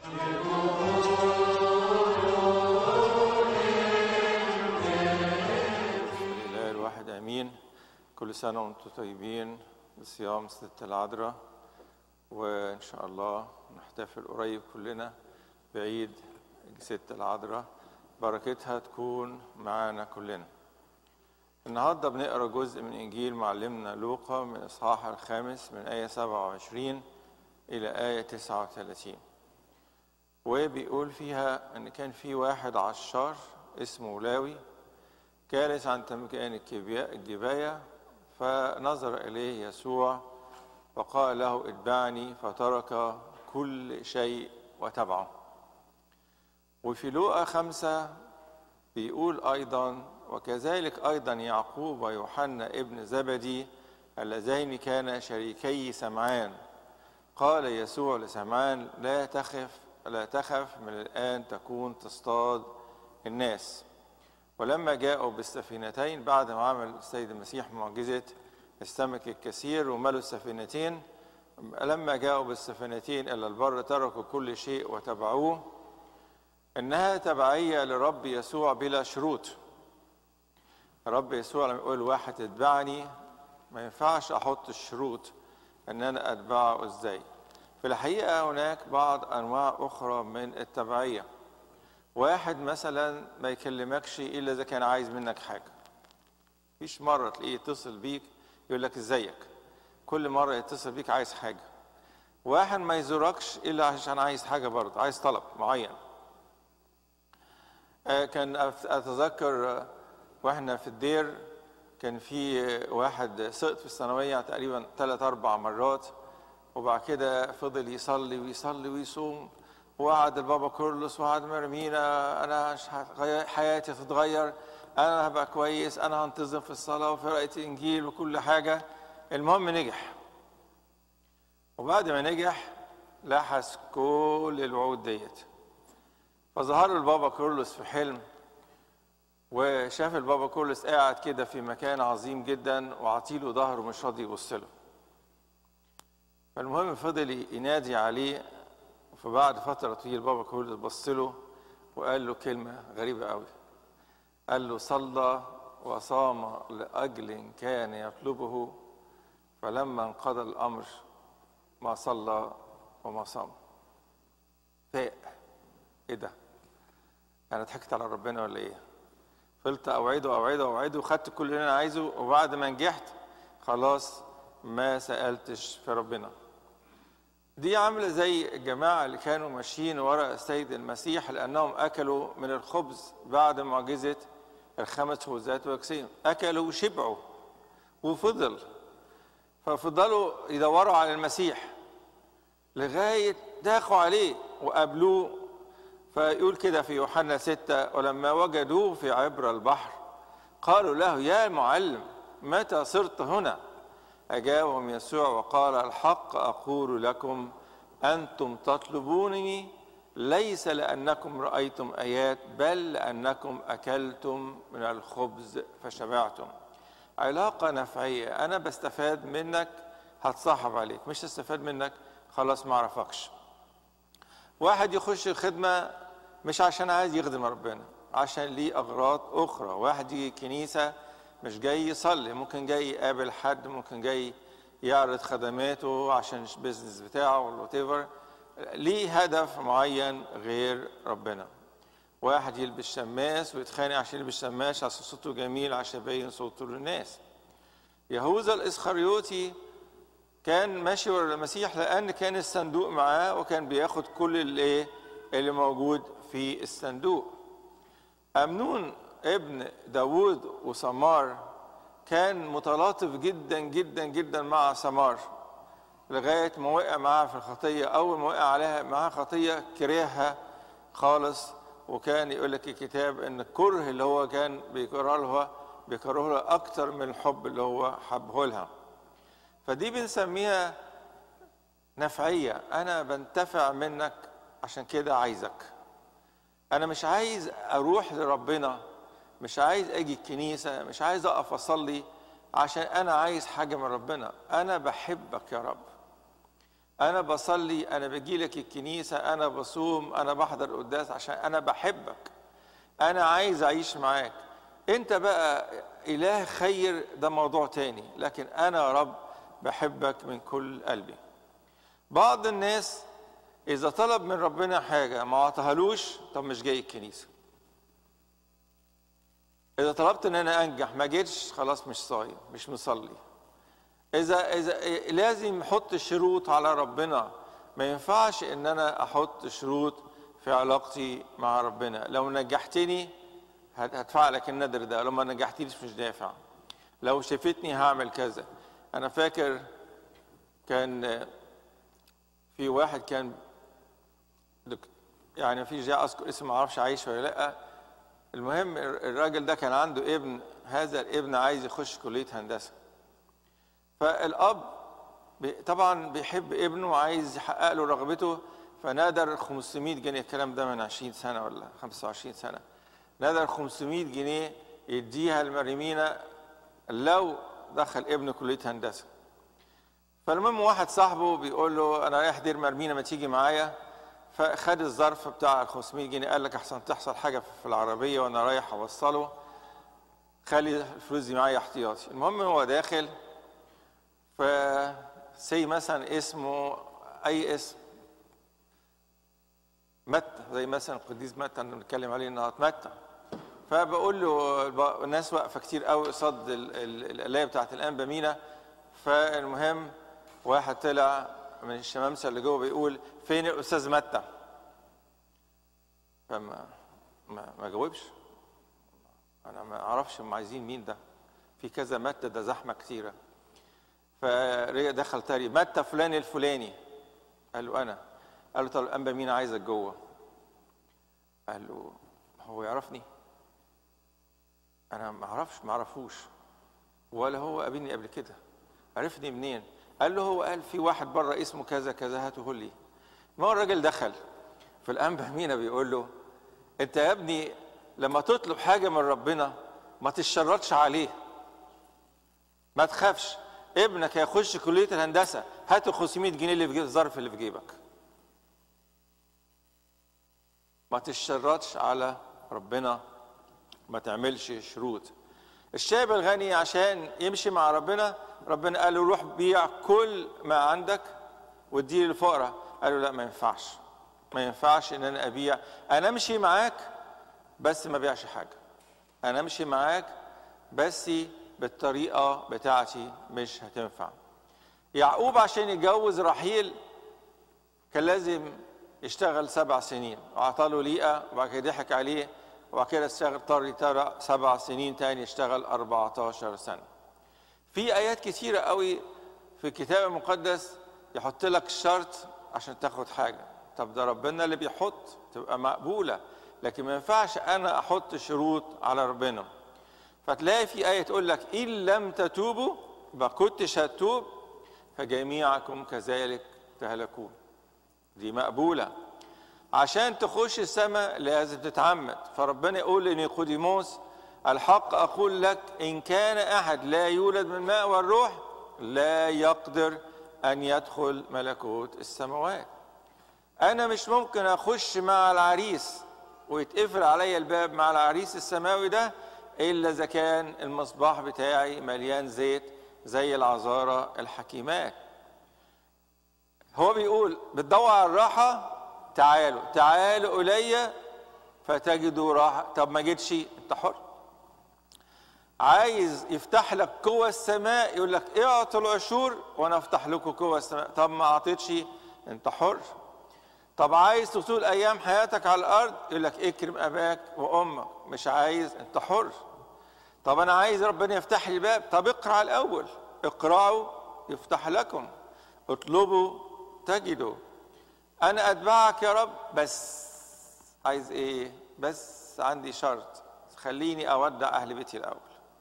الإله الواحد آمين كل سنة وأنتم طيبين بصيام ست العذراء وإن شاء الله نحتفل قريب كلنا بعيد ست العذراء بركتها تكون معانا كلنا النهاردة بنقرأ جزء من إنجيل معلمنا لوقا من الإصحاح الخامس من آية 27 إلى آية 39 وبيقول فيها إن كان في واحد عشار اسمه لاوي جالس عند مكان الكبيا- الجباية فنظر إليه يسوع وقال له اتبعني فترك كل شيء وتبعه وفي لوقا خمسة بيقول أيضا وكذلك أيضا يعقوب ويوحنا ابن زبدي اللذين كانا شريكي سمعان قال يسوع لسمعان لا تخف لا تخف من الآن تكون تصطاد الناس ولما جاءوا بالسفينتين بعد ما عمل السيد المسيح معجزة السمك الكثير وملوا السفينتين لما جاءوا بالسفينتين إلى البر تركوا كل شيء وتبعوه إنها تبعية لرب يسوع بلا شروط رب يسوع لما يقول واحد اتبعني ما ينفعش أحط الشروط إن أنا أتبعه إزاي في الحقيقة هناك بعض أنواع أخرى من التبعية واحد مثلا ما يكلمكش الا اذا كان عايز منك حاجه مفيش مره تلاقيه يتصل بيك يقول لك ازيك كل مره يتصل بيك عايز حاجه واحد ما يزوركش الا عشان عايز حاجه برضه عايز طلب معين آه، كان أف- اتذكر آه، واحنا في الدير كان في آه، واحد سقط في الثانويه تقريبا ثلاث اربع مرات وبعد كده فضل يصلي ويصلي ويصوم وقعد البابا كورلوس وقعد مرمينا انا مش هتغير- حياتي هتتغير انا هبقى كويس انا هنتظم في الصلاه وفي قراءه الانجيل وكل حاجه المهم نجح وبعد ما نجح لحس كل الوعود ديت فظهر له البابا كورلوس في حلم وشاف البابا كورلوس قاعد كده في مكان عظيم جدا وعطيله ظهره مش راضي يبص له فالمهم فضل ينادي عليه فبعد فترة طويلة بابا كورلوس بص له وقال له كلمة غريبة قوي قال له صلى وصام لأجل كان يطلبه فلما انقضى الأمر ما صلى وما صام فاق ايه ده انا ضحكت على ربنا ولا ايه فضلت اوعده اوعده اوعده وخدت كل اللي انا عايزه وبعد ما نجحت خلاص ما سالتش في ربنا دي عامله زي الجماعه اللي كانوا ماشيين ورا السيد المسيح لانهم اكلوا من الخبز بعد معجزه الخمس خبزات ويكسين اكلوا وشبعوا وفضل ففضلوا يدوروا على المسيح لغايه داخوا عليه وقابلوه فيقول كده في يوحنا ستة ولما وجدوه في عبر البحر قالوا له يا معلم متى صرت هنا أجابهم يسوع وقال الحق أقول لكم أنتم تطلبونني ليس لأنكم رأيتم آيات بل لأنكم أكلتم من الخبز فشبعتم علاقة نفعية أنا بستفاد منك هتصاحب عليك مش هستفاد منك خلاص ما أعرفكش واحد يخش الخدمة مش عشان عايز يخدم ربنا عشان ليه أغراض أخرى واحد يجي الكنيسة مش جاي يصلي ممكن جاي يقابل حد ممكن جاي يعرض خدماته عشان البيزنس بتاعه ولا whatever ليه هدف معين غير ربنا واحد يلبس شماس ويتخانق عشان يلبس شماس عشان صوته جميل عشان يبين صوته للناس يهوذا الإسخريوطي كان ماشي ورا المسيح لان كان الصندوق معاه وكان بياخد كل اللي اللي موجود في الصندوق امنون ابن داوود وسمار كان متلاطف جدا جدا جدا مع سمار لغايه ما وقع معاها في الخطيه اول ما وقع عليها معاها خطيه كرهها خالص وكان يقول لك الكتاب ان الكره اللي هو كان بيكره لها بيكره لها اكتر من الحب اللي هو حبه لها فدي بنسميها نفعية أنا بنتفع منك عشان كده عايزك أنا مش عايز أروح لربنا مش عايز أجي الكنيسة مش عايز أقف أصلي عشان أنا عايز حاجة من ربنا أنا بحبك يا رب انا بصلي انا بجي لك الكنيسه انا بصوم انا بحضر قداس عشان انا بحبك انا عايز اعيش معاك انت بقى اله خير ده موضوع تاني لكن انا يا رب بحبك من كل قلبي بعض الناس اذا طلب من ربنا حاجه ما عطاهالوش طب مش جاي الكنيسه اذا طلبت ان انا انجح ما جيتش خلاص مش صايم مش مصلي اذا اذا لازم احط شروط على ربنا ما ينفعش ان انا احط شروط في علاقتي مع ربنا لو نجحتني هت- هدفع لك النذر ده لو ما نجحتنيش مش دافع لو شفتني هعمل كذا انا فاكر كان في واحد كان دك- يعني في جاي اذكر اسمه ما اعرفش عايش ولا لا المهم الراجل ده كان عنده ابن هذا الابن عايز يخش كليه هندسه فالاب بي- طبعا بيحب ابنه وعايز يحقق له رغبته فنادر 500 جنيه الكلام ده من 20 سنه ولا 25 سنه نادر 500 جنيه يديها المريمينا لو دخل ابنه كليه هندسه فالمهم واحد صاحبه بيقول له انا رايح دير مرمينا ما تيجي معايا فخد الظرف بتاع ال 500 جنيه قال لك احسن تحصل حاجه في العربيه وانا رايح اوصله خلي الفلوس دي معايا احتياطي المهم هو داخل ف سي مثلا اسمه اي اسم متى زي مثلا القديس متى اللي بنتكلم عليه النهارده متى فبقول له الب- الناس واقفه كتير قوي قصاد ال- ال- القلايه بتاعت الانبا مينا فالمهم واحد طلع من الشمامسه اللي جوه بيقول فين الاستاذ متى فما ما, ما جاوبش انا ما اعرفش هم عايزين مين ده في كذا متى ده زحمه كتيره فرجع دخل تاني متى فلان الفلاني قال له انا قال له طب الانبا مين عايزك جوه قال له هو يعرفني انا ما اعرفش ما اعرفوش ولا هو قابلني قبل كده عرفني منين قال له هو قال في واحد بره اسمه كذا كذا هاته لي ما هو الراجل دخل فالانبا مينا بيقول له انت يا ابني لما تطلب حاجه من ربنا ما تشرطش عليه ما تخافش ابنك هيخش كليه الهندسه هات ال 500 جنيه اللي في جيب- الظرف اللي في جيبك ما تشرطش على ربنا ما تعملش شروط الشاب الغني عشان يمشي مع ربنا ربنا قال له روح بيع كل ما عندك واديه للفقراء قال له لا ما ينفعش ما ينفعش ان انا ابيع انا امشي معاك بس ما بيعش حاجه انا امشي معاك بس بالطريقه بتاعتي مش هتنفع يعقوب عشان يتجوز رحيل كان لازم يشتغل سبع سنين وعطاله ليئة وبعد كده ضحك عليه وبعد كده اشتغل اضطر يترى سبع سنين تاني يشتغل 14 سنة في آيات كتيرة قوي في الكتاب المقدس يحط لك شرط عشان تاخد حاجة طب ده ربنا اللي بيحط تبقى مقبولة لكن ما ينفعش أنا أحط شروط على ربنا فتلاقي في آية تقول لك إن لم تتوبوا ما كنتش هتوب فجميعكم كذلك تهلكون دي مقبولة عشان تخش السماء لازم تتعمد فربنا يقول لنيقوديموس الحق أقول لك إن كان أحد لا يولد من الماء والروح لا يقدر أن يدخل ملكوت السماوات أنا مش ممكن أخش مع العريس ويتقفل عليا الباب مع العريس السماوي ده إلا إذا كان المصباح بتاعي مليان زيت زي العذارى الحكيمات هو بيقول بتدور على الراحة تعالوا تعالوا إلي فتجدوا راحة طب ما جيتش أنت حر عايز يفتح لك قوى السماء يقول لك اعطوا العشور وانا افتح لكم قوى السماء طب ما اعطيتش انت حر طب عايز تطول ايام حياتك على الارض يقول لك اكرم اباك وامك مش عايز انت حر طب انا عايز ربنا يفتح لي باب طب اقرا الاول اقرأوا يفتح لكم اطلبوا تجدوا انا اتبعك يا رب بس عايز ايه بس عندي شرط خليني اودع اهل بيتي الاول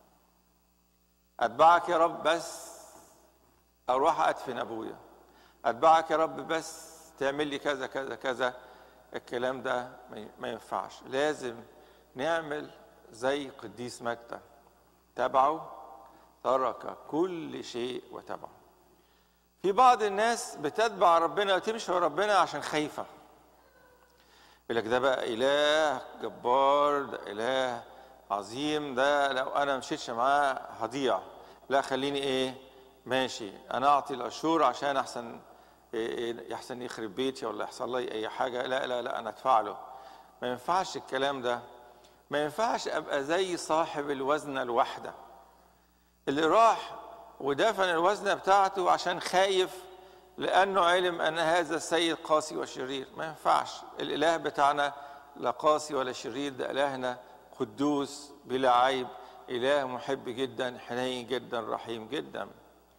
اتبعك يا رب بس اروح ادفن ابويا اتبعك يا رب بس تعمل لي كذا كذا كذا الكلام ده ما ينفعش لازم نعمل زي قديس متى تبعه ترك كل شيء وتبعه في بعض الناس بتتبع ربنا وتمشي ورا ربنا عشان خايفه يقول لك ده بقى اله جبار ده اله عظيم ده لو انا مشيتش معاه هضيع لا خليني ايه ماشي انا اعطي العشور عشان احسن إيه يحسن يخرب بيتي ولا يحصل لي اي حاجه لا لا لا انا ادفع له ما ينفعش الكلام ده ما ينفعش ابقى زي صاحب الوزنه الواحده اللي راح ودفن الوزنه بتاعته عشان خايف لانه علم ان هذا السيد قاسي وشرير ما ينفعش الاله بتاعنا لا قاسي ولا شرير ده الهنا قدوس بلا عيب اله محب جدا حنين جدا رحيم جدا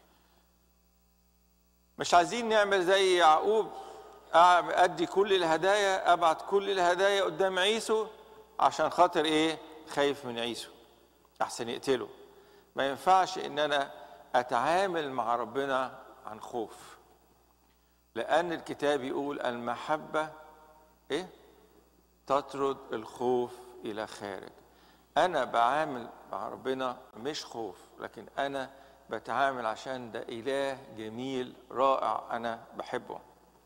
مش عايزين نعمل زي يعقوب ادي كل الهدايا ابعت كل الهدايا قدام عيسو عشان خاطر ايه خايف من عيسو احسن يقتله ما ينفعش ان انا اتعامل مع ربنا عن خوف لان الكتاب يقول المحبه ايه تطرد الخوف الى خارج انا بعامل مع ربنا مش خوف لكن انا بتعامل عشان ده اله جميل رائع انا بحبه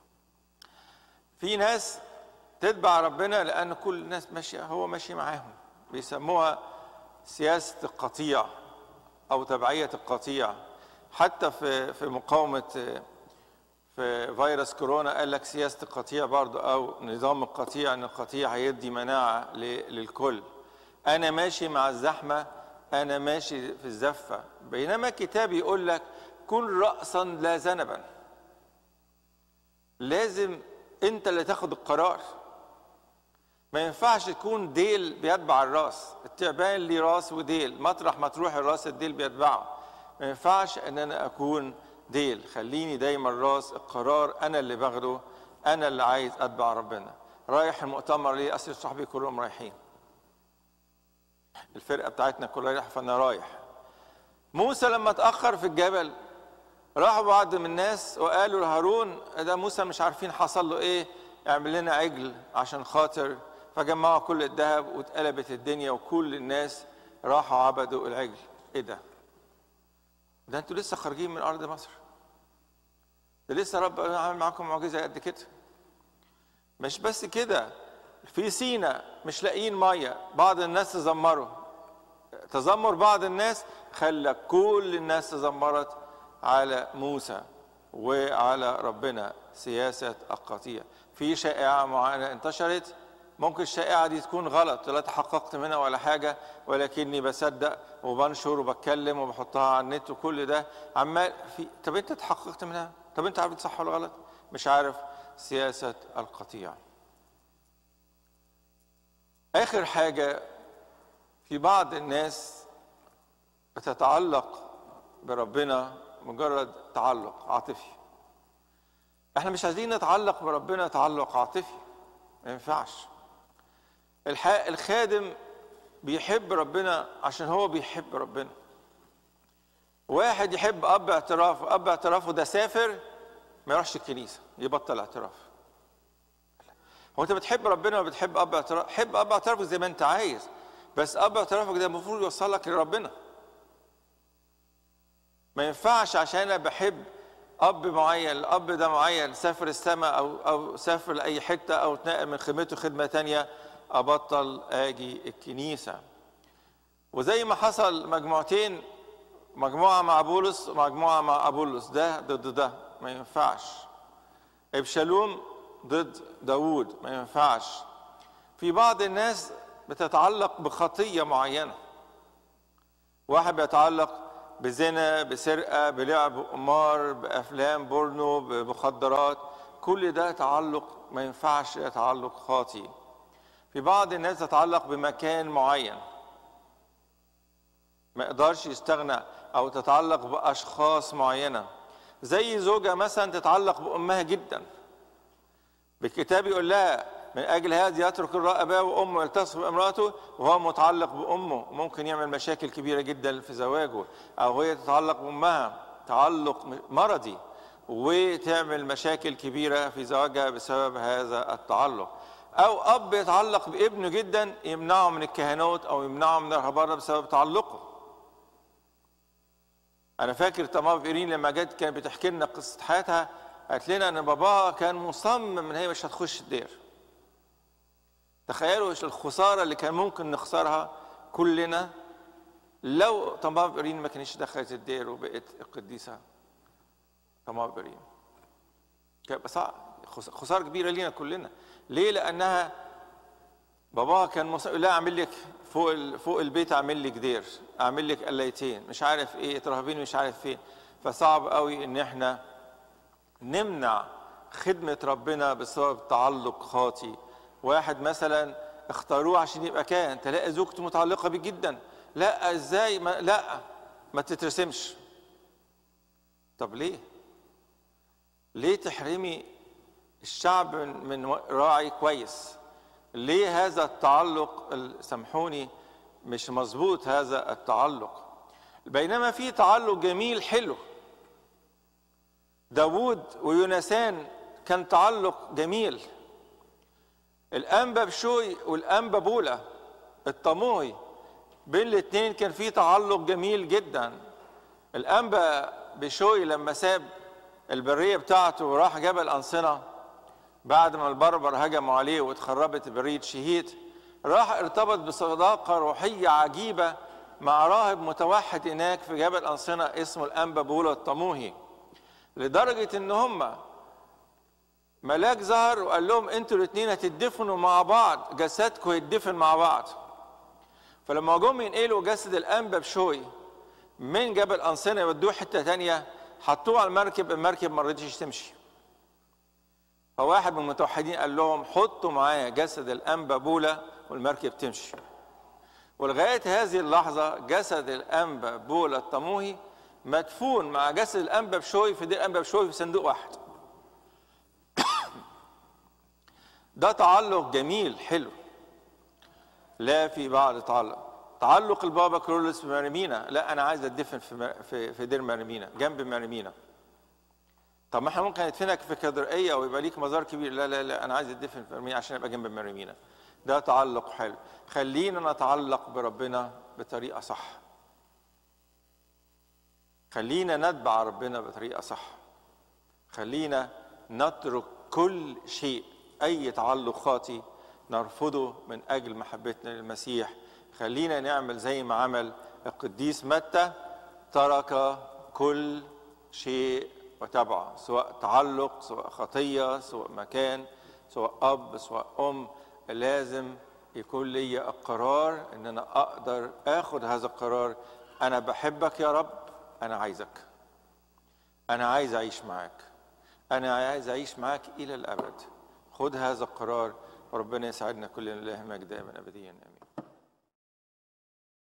في ناس تتبع ربنا لان كل الناس ماشيه هو ماشي معاهم بيسموها سياسه القطيع او تبعيه القطيع حتى في في مقاومه في فيروس كورونا قال لك سياسه القطيع برضه او نظام القطيع ان القطيع هيدي مناعه للكل انا ماشي مع الزحمه انا ماشي في الزفه بينما الكتاب يقول لك كن راسا لا ذنبا لازم انت اللي تاخد القرار ما ينفعش تكون ديل بيتبع الراس التعبان ليه راس وديل مطرح ما تروح الراس الديل بيتبعه ما ينفعش ان انا اكون ديل خليني دايما راس القرار انا اللي باخده انا اللي عايز اتبع ربنا رايح المؤتمر ليه اصل صحابي كلهم رايحين الفرقه بتاعتنا كلها رايحه فانا رايح موسى لما اتاخر في الجبل راحوا بعض من الناس وقالوا لهارون ده موسى مش عارفين حصل له ايه اعمل لنا عجل عشان خاطر فجمعوا كل الذهب واتقلبت الدنيا وكل الناس راحوا عبدوا العجل ايه ده ده انتوا لسه خارجين من ارض مصر ده لسه رب عامل معاكم معجزه قد كده مش بس كده في سينا مش لاقيين ميه بعض الناس تزمروا تذمر بعض الناس خلى كل الناس تذمرت على موسى وعلى ربنا سياسة القطيع في شائعة معينة انتشرت ممكن الشائعة دي تكون غلط لا تحققت منها ولا حاجة ولكني بصدق وبنشر وبتكلم وبحطها على النت وكل ده عمال في طب انت تحققت منها طب انت عارف صح ولا غلط مش عارف سياسة القطيع آخر حاجة في بعض الناس بتتعلق بربنا مجرد تعلق عاطفي احنا مش عايزين نتعلق بربنا تعلق عاطفي ما ينفعش الخادم بيحب ربنا عشان هو بيحب ربنا واحد يحب اب اعتراف اب اعترافه ده سافر ما يروحش الكنيسه يبطل اعتراف هو انت بتحب ربنا ولا بتحب اب اعتراف حب اب اعترافك زي ما انت عايز بس اب اعترافك ده المفروض يوصلك لربنا ما ينفعش عشان انا بحب اب معين الاب ده معين سافر السماء او او سافر لاي حته او اتنقل من خدمته خدمه تانية ابطل اجي الكنيسه وزي ما حصل مجموعتين مجموعه مع بولس ومجموعه مع ابولس ده ضد ده ما ينفعش ابشالوم ضد داوود ما ينفعش في بعض الناس بتتعلق بخطيه معينه واحد بيتعلق بزنا بسرقه بلعب قمار بافلام بورنو بمخدرات كل ده تعلق ما ينفعش تعلق خاطئ في بعض الناس تتعلق بمكان معين ما يقدرش يستغنى او تتعلق باشخاص معينه زي زوجه مثلا تتعلق بامها جدا بالكتاب يقول لها من اجل هذا يترك الراء اباه وامه ويلتصق بامراته وهو متعلق بامه ممكن يعمل مشاكل كبيره جدا في زواجه او هي تتعلق بامها تعلق مرضي وتعمل مشاكل كبيره في زواجها بسبب هذا التعلق او اب يتعلق بابنه جدا يمنعه من الكهنوت او يمنعه من الرهبانه بسبب تعلقه انا فاكر تمام بيرين لما جت كانت بتحكي لنا قصه حياتها قالت لنا ان باباها كان مصمم ان هي مش هتخش الدير تخيلوا الخساره اللي كان ممكن نخسرها كلنا لو تمام بيرين ما كانتش دخلت الدير وبقت القديسه تمام بيرين كان صعب خساره كبيره لينا كلنا ليه لانها باباها كان مصمم لا اعمل لك فوق فوق البيت اعمل لك دير اعمل لك قلايتين مش عارف ايه ترهبين مش عارف فين فصعب قوي ان احنا نمنع خدمة ربنا بسبب تعلق خاطي واحد مثلا اختاروه عشان يبقى كاهن تلاقي زوجته متعلقة بيه جدا لا ازاي ما لا ما تترسمش طب ليه ليه تحرمي الشعب من راعي كويس ليه هذا التعلق سامحوني مش مظبوط هذا التعلق بينما في تعلق جميل حلو داوود ويونسان كان تعلق جميل الأنبا بشوي والأنبا بولا الطموي بين الاثنين كان في تعلق جميل جدا الأنبا بشوي لما ساب البرية بتاعته وراح جبل أنصنة بعد ما البربر هجموا عليه واتخربت برية شهيد راح ارتبط بصداقة روحية عجيبة مع راهب متوحد هناك في جبل أنصنة اسمه الأنبا بولا الطموهي لدرجة إن هم ملاك ظهر وقال لهم انتوا الاثنين هتدفنوا مع بعض جسدكم يدفن مع بعض فلما جم ينقلوا جسد الأنبا بشوي من جبل أنصنة يودوه حتة تانية حطوه على المركب المركب ما رضيتش تمشي فواحد من المتوحدين قال لهم حطوا معايا جسد الأنبا بولا والمركب تمشي ولغاية هذه اللحظة جسد الأنبا بولا الطموهي مدفون مع جسد الأنبا بشوي في دير الأنبا بشوي في صندوق واحد ده تعلق جميل حلو لا في بعض تعلق تعلق البابا كرولوس بمرمينا لا انا عايز اتدفن في في في دير مرمينا جنب مرمينا طب ما احنا ممكن ندفنك في كدرقيه ويبقى ليك مزار كبير لا لا لا انا عايز اتدفن في مرمينا عشان ابقى جنب مرمينا ده تعلق حلو خلينا نتعلق بربنا بطريقه صح خلينا نتبع ربنا بطريقه صح خلينا نترك كل شيء اي تعلق خاطي نرفضه من اجل محبتنا للمسيح خلينا نعمل زي ما عمل القديس متى ترك كل شيء وتبعه سواء تعلق سواء خطيه سواء مكان سواء اب سواء ام لازم يكون لي القرار ان انا اقدر اخد هذا القرار انا بحبك يا رب انا عايزك انا عايز اعيش معاك انا عايز اعيش معاك الى الابد خد هذا القرار وربنا يسعدنا كلنا لله مجد دائما ابديا امين